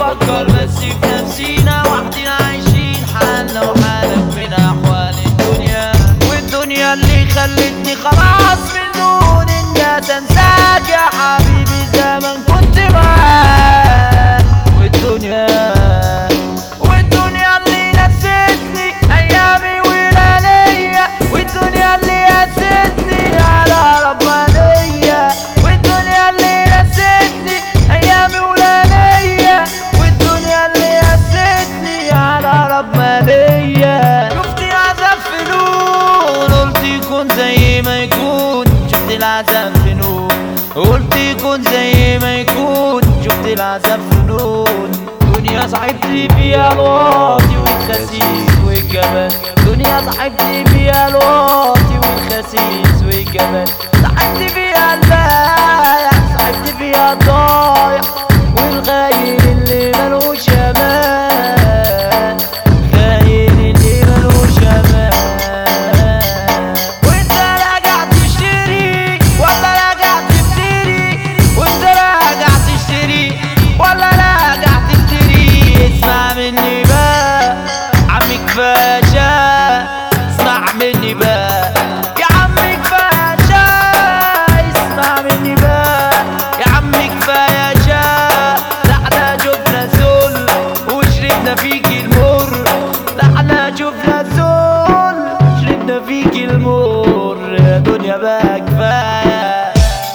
نفكر بس في نفسينا وحدنا عايشين حالنا وحالك من احوال الدنيا والدنيا اللي خلتني خلاص من دون الناس انساك يا حبيبي زمن كنت معاك والدنيا والدنيا اللي نسيتني ايامي ولياليا والدنيا اللي نسيتني على ربانية والدنيا اللي نسيتني ايامي ولياليا والدنيا اللي نسيتني على ربانية شفت العذاب في نور قلت يكون زي ما يكون شفت العذاب في نور قلت يكون زي ما يكون شفت العذاب في نور دنيا صاحبتي فيها الواطي والخسيس والجبل دنيا صاحبتي فيها الواطي والخسيس والجبل صاحبتي فيها البايع صاحبتي فيها الضايع والغاير اللي ملوش امان غاير اللي ملوش امان وانت راجع تشتري ولا راجع تفتري وانت راجع تشتري ولا راجع تفتري اسمع مني بقى عمي كفايه شاي اسمع مني بقى يا عمي كفايه شاي اسمع مني بقى يا عمي كفايه شاي ده احنا شفنا ذل وشربنا فيك المر ده احنا شفنا ذل شربنا فيك المر يا دنيا بقى كفايه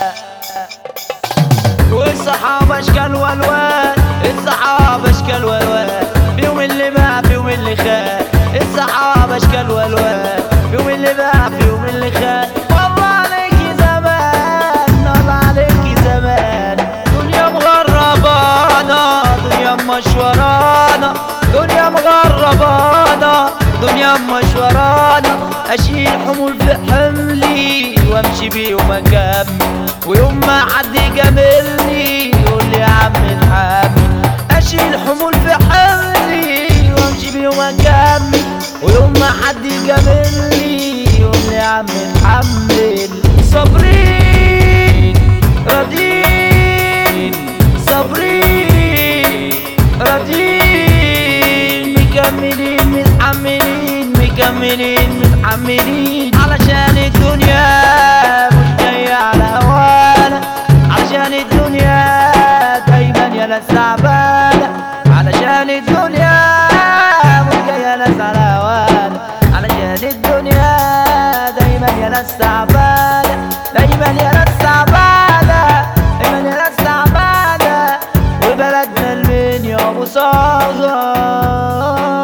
والصحابة اشكال والوان الصحابة اشكال والوان فيهم اللي باع فيهم اللي خان الصحابة اشكال والوان فيهم اللي باع فيهم اللي خان والله عليكي زمان والله عليكي زمان دنيا مغربانا دنيا مشورانا دنيا مغربانا دنيا مشورانا اشيل حمول في حملي وامشي بيهم اكمل ويوم ما حد يجاملني يقول لي يا عم اتحمل اشيل حمول في حملي وامشي بيهم اكمل ويوم ما حد يجاملني يقول لي يا عم اتحمل صابرين راضيين صابرين راضيين مكملين متحملين مكملين متحملين علشان الدنيا مش جاية على هوانا علشان الدنيا دايما يا ناس تعبانة علشان الدنيا مش جاية ناس على هوانا علشان الدنيا دايما يا ناس تعبانة دايما يا ناس تعبانة دايما يا ناس تعبانة وبلدنا المنيا ابو صاغر